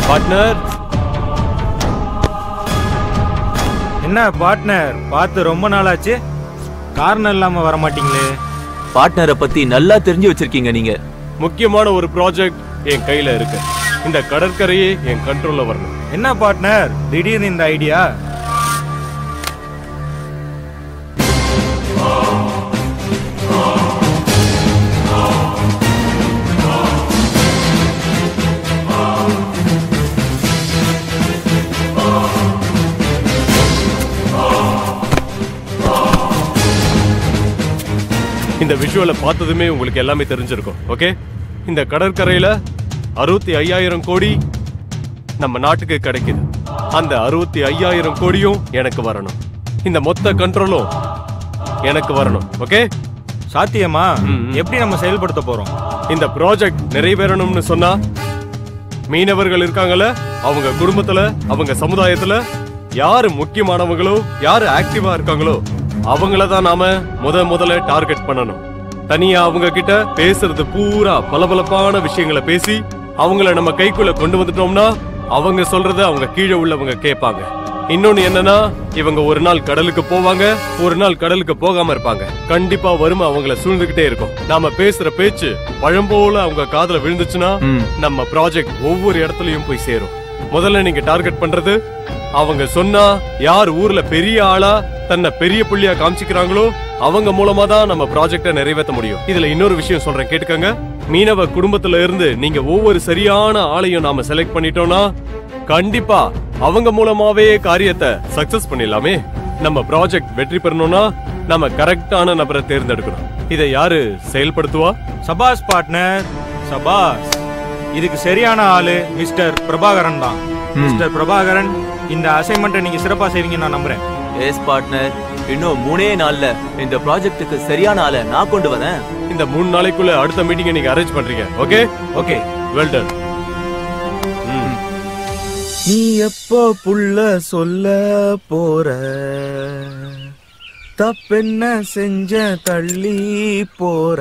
Partner என்ன partner பார்த்து ரொம்ப நாளாச்சு காரணம் இல்லாம வர மாட்டீங்களே பார்ட்னரை பத்தி நல்லா தெரிஞ்சு வச்சிருக்கீங்க நீங்க முக்கியமான ஒரு ப்ராஜெக்ட் என் கையில இருக்கு இந்த கடற்கரையே என் கண்ட்ரோல்ல வரணும் என்ன பார்ட்னர் திடீர்னு இந்த ஐடியா இந்த விஷுவலை பார்த்ததுமே உங்களுக்கு எல்லாமே தெரிஞ்சிருக்கும் ஓகே இந்த கடற்கரையில அறுபத்தி ஐயாயிரம் கோடி நம்ம நாட்டுக்கு கிடைக்குது அந்த அறுபத்தி ஐயாயிரம் கோடியும் எனக்கு வரணும் இந்த மொத்த கண்ட்ரோலும் எனக்கு வரணும் ஓகே சாத்தியமா ம், ம். எப்படி நம்ம செயல்படுத்த போறோம் இந்த ப்ராஜெக்ட் நிறைவேறணும்னு சொன்னா மீனவர்கள் இருக்காங்கல்ல அவங்க குடும்பத்துல அவங்க சமுதாயத்துல யாரு முக்கியமானவங்களோ யாரு ஆக்டிவா இருக்காங்களோ அவங்கள தான் நாம முத முதல்ல டார்கெட் பண்ணணும் தனியா அவங்க கிட்ட பேசுறது பூரா பளபளப்பான விஷயங்களை பேசி அவங்கள நம்ம கைக்குள்ள கொண்டு வந்துட்டோம்னா அவங்க சொல்றத அவங்க கீழே உள்ளவங்க கேட்பாங்க இன்னொன்னு என்னன்னா இவங்க ஒரு நாள் கடலுக்கு போவாங்க ஒரு நாள் கடலுக்கு போகாம இருப்பாங்க கண்டிப்பா வறுமை அவங்கள சூழ்ந்துகிட்டே இருக்கும் நாம பேசுற பேச்சு பழம் போல அவங்க காதுல விழுந்துச்சுன்னா ம். நம்ம ப்ராஜெக்ட் ஒவ்வொரு இடத்துலயும் போய் சேரும் முதல்ல நீங்க டார்கெட் பண்றது அவங்க சொன்னா யார் ஊர்ல பெரிய ஆளா தன்னை பெரிய புள்ளியா காமிச்சிக்கிறாங்களோ அவங்க மூலமா தான் நம்ம ப்ராஜெக்ட நிறைவேற்ற முடியும் இதுல இன்னொரு விஷயம் சொல்றேன் கேட்டுக்கங்க மீனவ குடும்பத்துல இருந்து நீங்க ஒவ்வொரு சரியான ஆளையும் நாம செலக்ட் பண்ணிட்டோம்னா கண்டிப்பா அவங்க மூலமாவே காரியத்தை சக்சஸ் பண்ணிடலாமே நம்ம ப்ராஜெக்ட் வெற்றி பெறணும்னா நம்ம கரெக்டான நபரை தேர்ந்தெடுக்கணும் இதை யாரு செயல்படுத்துவா சபாஸ் பார்ட்னர் சபாஸ் இதுக்கு சரியான ஆளு மிஸ்டர் பிரபாகரன் தான் மிஸ்டர் பிரபாகரன் இந்த அசைன்மெண்ட்டை நீங்க சிறப்பா செய்வீங்கன்னு நான் நம்புறேன் எஸ் பார்ட்னர் இன்னும் மூணே நாள்ல இந்த ப்ராஜெக்ட்டுக்கு சரியான ஆளை நான் கொண்டு வரேன் இந்த மூணு நாளைக்குள்ள அடுத்த மீட்டிங்கை நீங்க அரேஞ்ச் பண்றீங்க ஓகே ஓகே வெல் டன் நீ எப்போ புள்ள சொல்ல போற தப்பென்ன செஞ்ச தள்ளி போற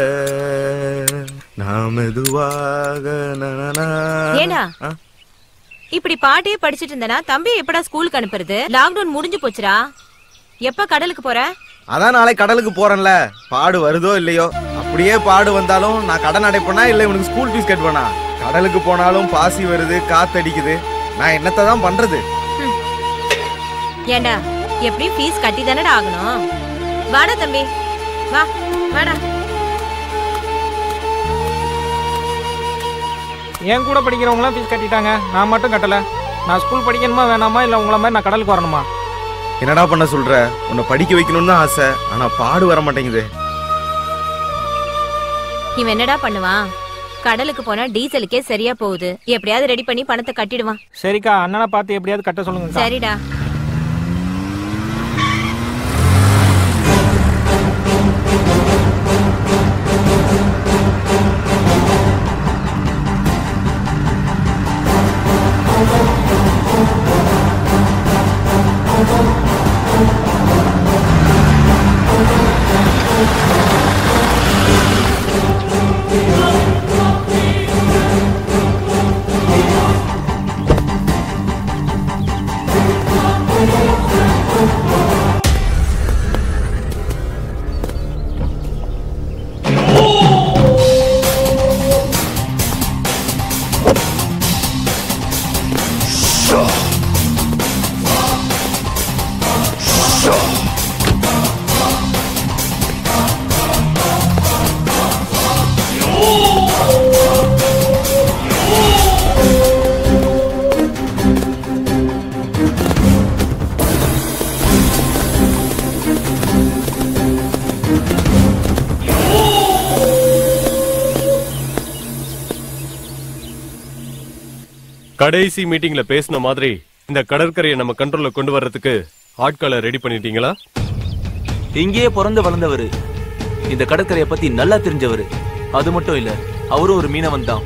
நான் மெதுவாக நனனா. ஏண்டா? ஆ? இப்படி பாட்டே படிச்சிட்டு இருந்தனா தம்பி எப்படா ஸ்கூலுக்கு அனுப்புறது லாக்டவுன் முடிஞ்சு போச்சுடா எப்ப கடலுக்கு போற அதான் நாளை கடலுக்கு போறேன்ல பாடு வருதோ இல்லையோ அப்படியே பாடு வந்தாலும் நான் கடன் அடைப்பேனா இல்ல இவனுக்கு ஸ்கூல் ஃபீஸ் கட்டுவேனா கடலுக்கு போனாலும் பாசி வருது காத்தடிக்குது நான் என்னத்தை தான் பண்றது ஏண்டா எப்படியும் ஃபீஸ் கட்டி தானடா ஆகணும் வாடா தம்பி வா வாடா என் கூட படிக்கிறவங்களாம் ஃபீஸ் கட்டிட்டாங்க நான் மட்டும் கட்டல நான் ஸ்கூல் படிக்கணுமா வேணாமா இல்ல உங்கள மாதிரி நான் கடலுக்கு வரணுமா என்னடா பண்ண சொல்ற உன்னை படிக்க வைக்கணும்னு தான் ஆசை ஆனா பாடு வர மாட்டேங்குது இவன் என்னடா பண்ணுவான் கடலுக்கு போனா டீசலுக்கே சரியா போகுது எப்படியாவது ரெடி பண்ணி பணத்தை கட்டிடுவான் சரிக்கா அண்ணனை பார்த்து எப்படியாவது கட்ட சொல்லுங்க சரிடா கடைசி மீட்டிங்ல பேசின மாதிரி இந்த கடற்கரையை நம்ம கண்ட்ரோல்ல கொண்டு வர்றதுக்கு ஆட்களை ரெடி பண்ணிட்டீங்களா இங்கேயே பிறந்து வளர்ந்தவரு இந்த கடற்கரையை பத்தி நல்லா தெரிஞ்சவரு அது மட்டும் இல்ல அவரும் ஒரு மீனவன் தான்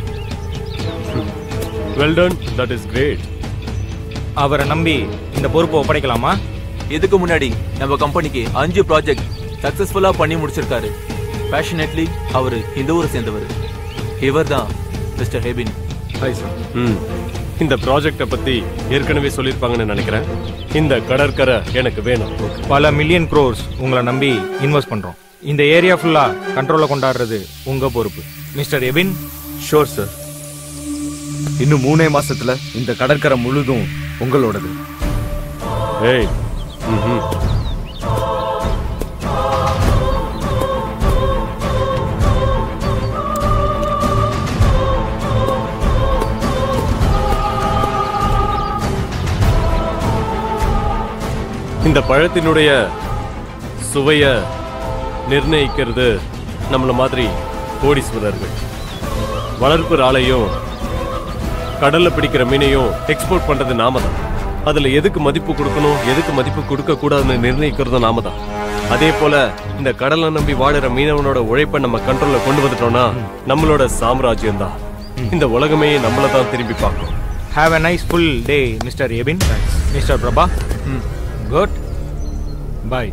well done that is great அவரை நம்பி இந்த பொறுப்பை ஒப்படைக்கலாமா இதுக்கு முன்னாடி நம்ம கம்பெனிக்கு அஞ்சு ப்ராஜெக்ட் சக்சஸ்ஃபுல்லா பண்ணி முடிச்சிருக்காரு பேஷனேட்லி அவரு இந்த ஊரை சேர்ந்தவர் இவர் தான் மிஸ்டர் ஹெபின் ம் இந்த ப்ராஜெக்ட பத்தி ஏற்கனவே சொல்லியிருப்பாங்கன்னு நினைக்கிறேன் இந்த கடற்கரை எனக்கு வேணும் பல மில்லியன் க்ரோர்ஸ் உங்களை நம்பி இன்வெஸ்ட் பண்றோம் இந்த ஏரியா ஃபுல்லா கண்ட்ரோல்ல கொண்டாடுறது உங்க பொறுப்பு மிஸ்டர் எபின் ஷோர் சார் இன்னும் மூணே மாசத்துல இந்த கடற்கரை முழுதும் உங்களோடது ஏய் ம்ஹும். இந்த பழத்தினுடைய சுவைய நிர்ணயிக்கிறது நம்மள மாதிரி கோடீஸ்வரர்கள் வளர்ப்பு ஆளையும் கடல்ல பிடிக்கிற மீனையும் எக்ஸ்போர்ட் பண்றது நாம தான் அதுல எதுக்கு மதிப்பு கொடுக்கணும் எதுக்கு மதிப்பு கொடுக்க கூடாதுன்னு நிர்ணயிக்கிறதும் நாம தான் அதே போல இந்த கடலை நம்பி வாழுற மீனவனோட உழைப்பை நம்ம கண்ட்ரோல்ல கொண்டு வந்துட்டோம்னா நம்மளோட சாம்ராஜ்யம் தான் இந்த உலகமே நம்மள தான் திரும்பி பார்க்கும் have a nice full day mister Ebin mister Prabha good bye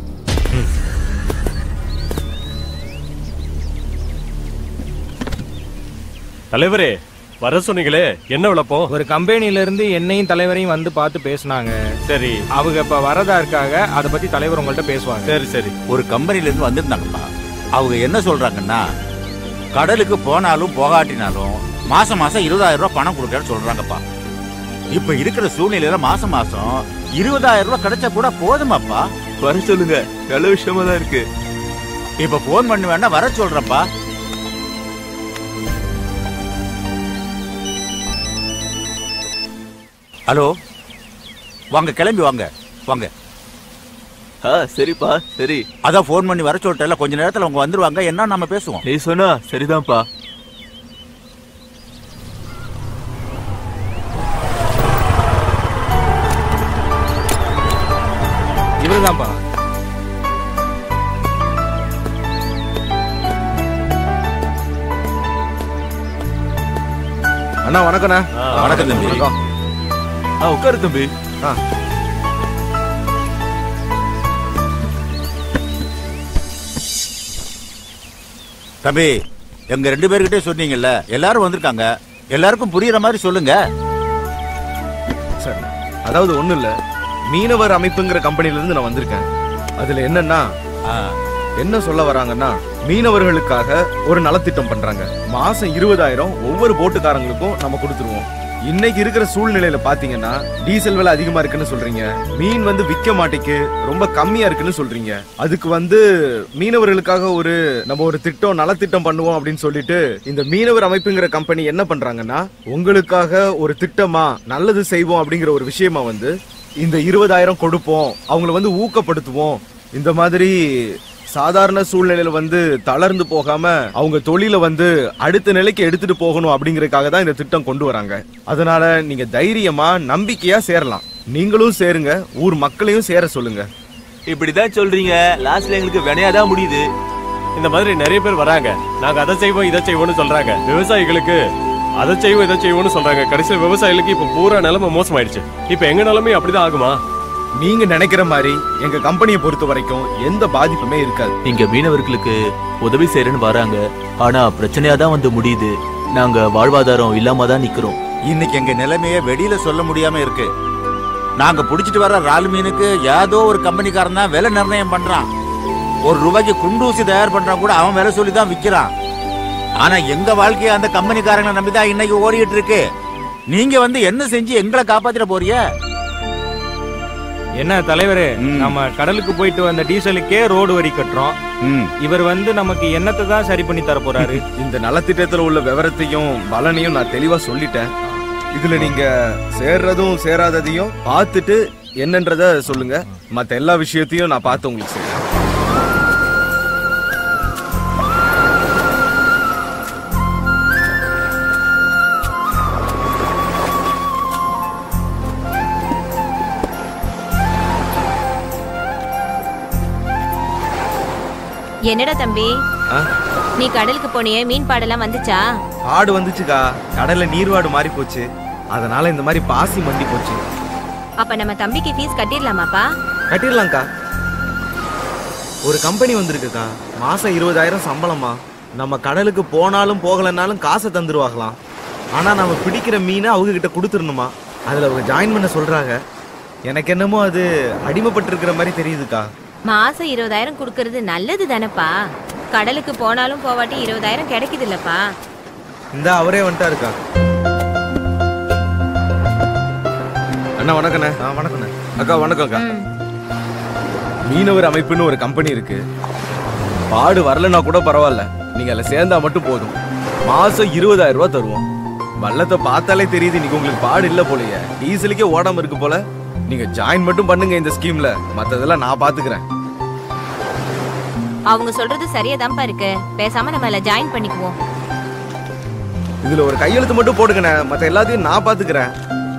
தலைவரே வர சொன்னீங்களே என்ன விளப்பம் ஒரு கம்பெனில இருந்து என்னையும் தலைவரையும் வந்து பார்த்து பேசுனாங்க சரி அவங்க இப்ப வரதா இருக்காங்க அதை பத்தி தலைவர் உங்கள்ட்ட பேசுவாங்க சரி சரி ஒரு கம்பெனில இருந்து வந்திருந்தாங்கப்பா அவங்க என்ன சொல்றாங்கன்னா கடலுக்கு போனாலும் போகாட்டினாலும் மாசம் மாசம் இருபதாயிரம் ரூபாய் பணம் கொடுக்கறன்னு சொல்றாங்கப்பா இப்ப இருக்கிற சூழ்நிலையில மாசம் மாசம் இருபதாயிரம் ரூபாய் கிடைச்சா கூட போதுமாப்பா வர சொல்லுங்க நல்ல விஷயமா தான் இருக்கு இப்ப போன் பண்ணி வேணா வர சொல்றேன்ப்பா ஹலோ வாங்க கிளம்பி வாங்க வாங்க ஆ சரிப்பா சரி அதான் ஃபோன் பண்ணி வர சொல்லிட்டேன்ல கொஞ்ச நேரத்துல அவங்க வந்துருவாங்க என்ன நம்ம பேசுவோம் நீ சொன்னா சரிதான்ப்பா இவருதான்ப்பா அண்ணா வணக்கண்ணா ஆ, வணக்கம் தம்பி வணக்கம் ஆ உட்காரு தம்பி ஆ தம்பி எங்க ரெண்டு பேர்கிட்டே சொன்னீங்கல்ல எல்லாரும் வந்திருக்காங்க எல்லாருக்கும் புரியுற மாதிரி சொல்லுங்க சரி அதாவது ஒண்ணும் இல்ல மீனவர் அமைப்புங்கிற கம்பெனில இருந்து நான் வந்திருக்கேன் அதுல என்னன்னா ஆ, என்ன சொல்ல வராங்கன்னா மீனவர்களுக்காக ஒரு நலத்திட்டம் பண்றாங்க மாசம் இருபதாயிரம் ஒவ்வொரு போட்டுக்காரங்களுக்கும் நம்ம கொடுத்துருவோம் இன்னைக்கு இருக்கிற சூழ்நிலையில பாத்தீங்கன்னா டீசல் விலை அதிகமா இருக்குன்னு சொல்றீங்க மீன் வந்து விற்க மாட்டேக்கு ரொம்ப கம்மியா இருக்குன்னு சொல்றீங்க அதுக்கு வந்து மீனவர்களுக்காக ஒரு நம்ம ஒரு திட்டம் நலத்திட்டம் பண்ணுவோம் அப்படின்னு சொல்லிட்டு இந்த மீனவர் அமைப்புங்கிற கம்பெனி என்ன பண்றாங்கன்னா உங்களுக்காக ஒரு திட்டமா நல்லது செய்வோம் அப்படிங்கிற ஒரு விஷயமா வந்து இந்த இருபதாயிரம் கொடுப்போம் அவங்கள வந்து ஊக்கப்படுத்துவோம் இந்த மாதிரி சாதாரண சூழ்நிலையில வந்து தளர்ந்து போகாம அவங்க தொழில வந்து அடுத்த நிலைக்கு எடுத்துட்டு போகணும் அப்படிங்கறதுக்காக தான் இந்த திட்டம் கொண்டு வராங்க அதனால நீங்க தைரியமா நம்பிக்கையா சேரலாம் நீங்களும் சேருங்க ஊர் மக்களையும் சேர சொல்லுங்க இப்படிதான் சொல்றீங்க லாஸ்ட்ல எங்களுக்கு வினையாதான் முடியுது இந்த மாதிரி நிறைய பேர் வராங்க நாங்க அதை செய்வோம் இதை செய்வோம்னு சொல்றாங்க விவசாயிகளுக்கு அதை செய்வோம் இதை செய்வோம்னு சொல்றாங்க கடைசியில் விவசாயிகளுக்கு இப்ப பூரா நிலைமை மோசமாயிடுச்சு இப்ப எங்க நிலைமை அப்படிதான் ஆகுமா நீங்க நினைக்கிற மாதிரி எங்க கம்பெனியை பொறுத்த வரைக்கும் எந்த பாதிப்புமே இருக்காது இங்க மீனவர்களுக்கு உதவி செய்யறேன்னு வராங்க ஆனா பிரச்சனையா தான் வந்து முடியுது நாங்க வாழ்வாதாரம் இல்லாம தான் நிக்கிறோம் இன்னைக்கு எங்க நிலைமைய வெளியில சொல்ல முடியாம இருக்கு நாங்க புடிச்சிட்டு வர இறால் மீனுக்கு ஏதோ ஒரு கம்பெனிக்காரன் தான் விலை நிர்ணயம் பண்றான் ஒரு ரூபாய்க்கு குண்டூசி தயார் பண்றான் கூட அவன் விலை சொல்லி தான் விக்கிறான் ஆனா எங்க வாழ்க்கைய அந்த கம்பெனிக்காரங்களை நம்பி தான் இன்னைக்கு ஓடிட்டு இருக்கு நீங்க வந்து என்ன செஞ்சு எங்களை காப்பாத்திட போறீங்க என்ன தலைவரே ம். நம்ம கடலுக்கு போயிட்டு வந்த டீசலுக்கே ரோடு வரி கட்டுறோம் ம் இவர் வந்து நமக்கு என்னத்தை தான் சரி பண்ணி தர போறாரு இந்த நலத்திட்டத்துல உள்ள விவரத்தையும் பலனையும் நான் தெளிவா சொல்லிட்டேன் இதுல நீங்க சேர்றதும் சேராததையும் பார்த்துட்டு என்னன்றத சொல்லுங்க மத்த எல்லா விஷயத்தையும் நான் பார்த்து உங்களுக்கு சொல்றேன் என்னடா தம்பி ஆ? நீ கடலுக்கு போனியே மீன் பாடெல்லாம் வந்துச்சா ஆடு வந்துச்சுக்கா கடல்ல நீர்வாடு மாறி போச்சு அதனால இந்த மாதிரி பாசி மண்டி போச்சு அப்ப நம்ம தம்பிக்கு ஃபீஸ் கட்டிடலாமாப்பா கட்டிடலாம்க்கா ஒரு கம்பெனி வந்திருக்குக்கா மாசம் இருபதாயிரம் சம்பளமா நம்ம கடலுக்கு போனாலும் போகலனாலும் காசை தந்துருவாங்களாம் ஆனா நாம பிடிக்கிற மீனை அவங்க கிட்ட கொடுத்துடணுமா அதுல அவங்க ஜாயின் பண்ண சொல்றாங்க எனக்கு என்னமோ அது அடிமைப்பட்டிருக்கிற மாதிரி தெரியுதுக்கா மாசம் இருபதாயிரம் கொடுக்கறது நல்லது தானப்பா கடலுக்கு போனாலும் போவாட்டி இருபதாயிரம் கிடைக்குது இல்லப்பா இந்த அவரே வந்துட்டாருக்கா அண்ணா வணக்கண்ணே ஆ வணக்கண்ணே அக்கா வணக்கம் அக்கா மீனவர் அமைப்புன்னு ஒரு கம்பெனி இருக்கு பாடு வரலன்னா கூட பரவாயில்ல நீங்க அதுல சேர்ந்தா மட்டும் போதும் மாசம் இருபதாயிரம் ரூபாய் தருவோம் வள்ளத்தை பார்த்தாலே தெரியுது இன்னைக்கு உங்களுக்கு பாடு இல்ல போலயே டீசலுக்கே ஓடாம இருக்கு போல நீங்க ஜாயின் மட்டும் பண்ணுங்க இந்த ஸ்கீம்ல மத்ததெல்லாம் நான் பாத்துக்கிறேன் அவங்க சொல்றது சரியாதான்ப்பா இருக்கு பேசாம நம்ம அதுல ஜாயின் பண்ணிக்குவோம் இதுல ஒரு கையெழுத்து மட்டும் போடுங்கண்ணே மத்த எல்லாத்தையும் நான் பாத்துக்கிறேன்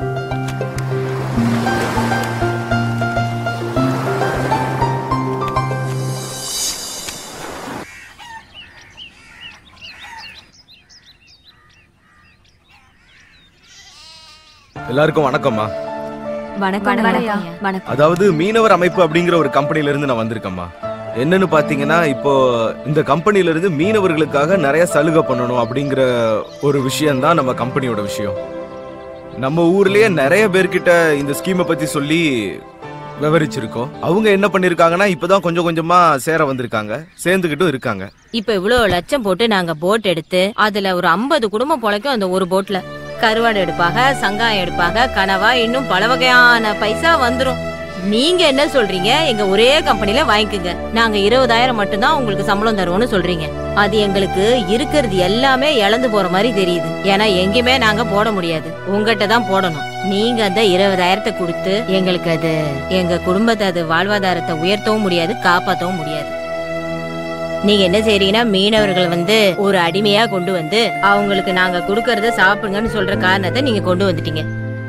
எல்லாருக்கும் வணக்கம்மா வணக்கம் வணக்கம். வணக்கம் அதாவது மீனவர் அமைப்பு அப்படிங்கிற ஒரு கம்பெனில இருந்து நான் வந்திருக்கேம்மா என்னன்னு பாத்தீங்கன்னா இப்போ இந்த கம்பெனில இருந்து மீனவர்களுக்காக நிறைய சலுகை பண்ணணும் அப்படிங்கிற ஒரு விஷயம் தான் நம்ம கம்பெனியோட விஷயம் நம்ம ஊர்லயே நிறைய பேர்கிட்ட இந்த ஸ்கீமை பத்தி சொல்லி விவரிச்சிருக்கோம் அவங்க என்ன பண்ணிருக்காங்கன்னா இப்பதான் கொஞ்சம் கொஞ்சமா சேர வந்திருக்காங்க சேர்ந்துகிட்டும் இருக்காங்க இப்ப இவ்வளவு லட்சம் போட்டு நாங்க போட் எடுத்து அதுல ஒரு ஐம்பது குடும்பம் பொழைக்கும் அந்த ஒரு போட்ல கருவாடு எடுப்பாக சங்காயம் எடுப்பாக கனவா இன்னும் பல வகையான பைசா வந்துரும் நீங்க என்ன சொல்றீங்க எங்க ஒரே கம்பெனில வாங்கிக்கோங்க நாங்க இருபதாயிரம் மட்டும்தான் உங்களுக்கு சம்பளம் தருவோம்னு சொல்றீங்க அது எங்களுக்கு இருக்கிறது எல்லாமே இழந்து போற மாதிரி தெரியுது ஏன்னா எங்கேயுமே நாங்க போட முடியாது உங்ககிட்ட தான் போடணும் நீங்க அந்த இருபதாயிரத்தை கொடுத்து எங்களுக்கு அது எங்க குடும்பத்தை அது வாழ்வாதாரத்தை உயர்த்தவும் முடியாது காப்பாத்தவும் முடியாது நீங்க என்ன செய்றீங்கன்னா மீனவர்கள் வந்து ஒரு அடிமையா கொண்டு வந்து அவங்களுக்கு நாங்க கொடுக்கறத சாப்பிடுங்கன்னு சொல்ற காரணத்தை நீங்க கொண்டு வந்துட்டீங்க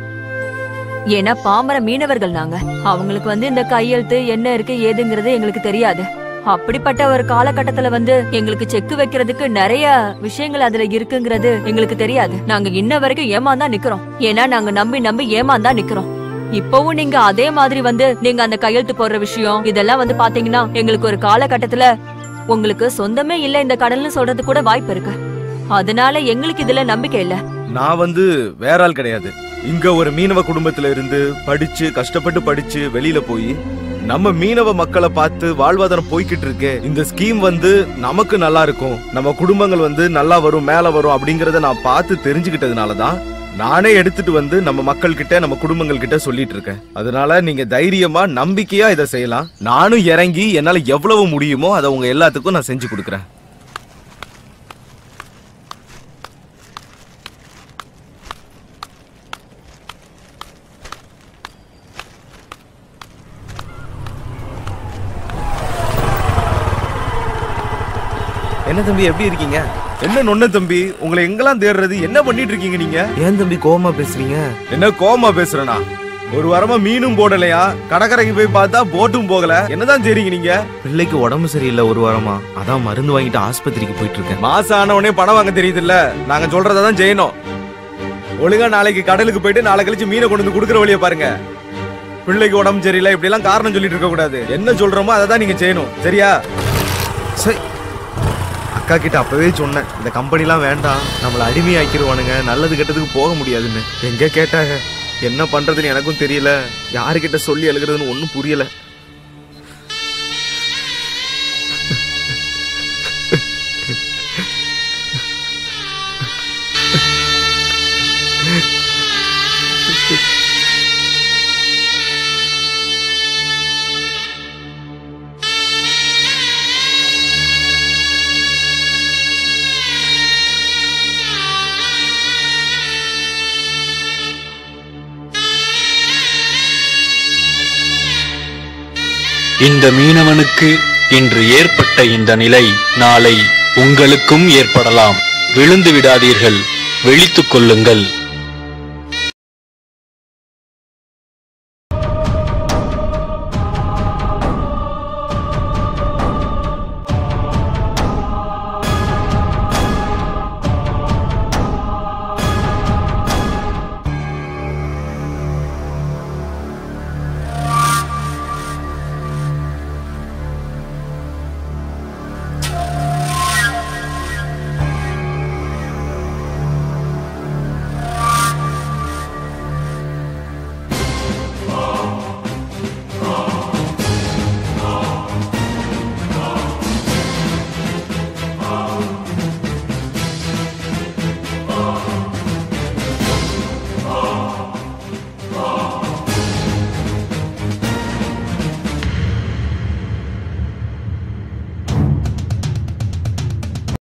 ஏன்னா பாமர மீனவர்கள் நாங்க அவங்களுக்கு வந்து இந்த கையெழுத்து என்ன இருக்கு ஏதுங்கிறது எங்களுக்கு தெரியாது அப்படிப்பட்ட ஒரு காலகட்டத்துல வந்து எங்களுக்கு செக் வைக்கிறதுக்கு நிறைய விஷயங்கள் அதுல இருக்குங்கிறது எங்களுக்கு தெரியாது நாங்க இன்ன வரைக்கும் ஏமாந்தா நிக்கிறோம் ஏன்னா நாங்க நம்பி நம்பி ஏமாந்தா நிக்கிறோம் இப்பவும் நீங்க அதே மாதிரி வந்து நீங்க அந்த கையெழுத்து போடுற விஷயம் இதெல்லாம் வந்து பாத்தீங்கன்னா எங்களுக்கு ஒரு காலகட்டத்துல உங்களுக்கு சொந்தமே இல்ல இந்த கடல்னு சொல்றது கூட வாய்ப்பு இருக்கு அதனால எங்களுக்கு இதுல நம்பிக்கை இல்ல நான் வந்து வேற ஆள் கிடையாது இங்க ஒரு மீனவ குடும்பத்துல இருந்து படிச்சு கஷ்டப்பட்டு படிச்சு வெளியில போய் நம்ம மீனவ மக்களை பார்த்து வாழ்வாதாரம் போய்கிட்டு இருக்கு இந்த ஸ்கீம் வந்து நமக்கு நல்லா இருக்கும் நம்ம குடும்பங்கள் வந்து நல்லா வரும் மேல வரும் அப்படிங்கறத நான் பார்த்து தெரிஞ்சுக்கிட்டதுனால தான் நானே எடுத்துட்டு வந்து நம்ம மக்கள் கிட்ட நம்ம குடும்பங்கள் கிட்ட சொல்லிட்டு இருக்கேன் அதனால நீங்க தைரியமா நம்பிக்கையா இதை செய்யலாம் நானும் இறங்கி என்னால எவ்வளவு முடியுமோ அதை உங்க எல்லாத்துக்கும் நான் செஞ்சு கொடுக்குறேன் என்ன தம்பி எப்படி இருக்கீங்க என்ன நொன்ன தம்பி உங்களை எங்கெல்லாம் தேடுறது என்ன பண்ணிட்டு இருக்கீங்க நீங்க ஏன் தம்பி கோவமா பேசுறீங்க என்ன கோவமா பேசுறேனா ஒரு வாரமா மீனும் போடலையா கடற்கரைக்கு போய் பார்த்தா போட்டும் போகல என்னதான் செய்றீங்க நீங்க பிள்ளைக்கு உடம்பு சரியில்லை ஒரு வாரமா அதான் மருந்து வாங்கிட்டு ஆஸ்பத்திரிக்கு போயிட்டு இருக்கேன் மாசம் ஆன உடனே பணம் வாங்க தெரியுது இல்ல நாங்க சொல்றதை தான் செய்யணும் ஒழுங்கா நாளைக்கு கடலுக்கு போயிட்டு நாளை கழிச்சு மீனை கொண்டு வந்து கொடுக்குற வழியை பாருங்க பிள்ளைக்கு உடம்பு சரியில்லை இப்படி எல்லாம் காரணம் சொல்லிட்டு இருக்க கூடாது என்ன சொல்றோமோ அதை தான் நீங்க செய்யணும் சரியா சரி அக்கா கிட்ட அப்பவே சொன்னேன் இந்த கம்பெனிலாம் வேண்டாம் நம்மள அடிமையாக்கிடுவானுங்க நல்லது கெட்டதுக்கு போக முடியாதுன்னு எங்க கேட்டாங்க என்ன பண்றதுன்னு எனக்கும் தெரியல யாருக்கிட்ட சொல்லி எழுதுறதுன்னு ஒன்றும் புரியல இந்த மீனவனுக்கு இன்று ஏற்பட்ட இந்த நிலை நாளை உங்களுக்கும் ஏற்படலாம் விழுந்து விடாதீர்கள் விழித்துக் கொள்ளுங்கள்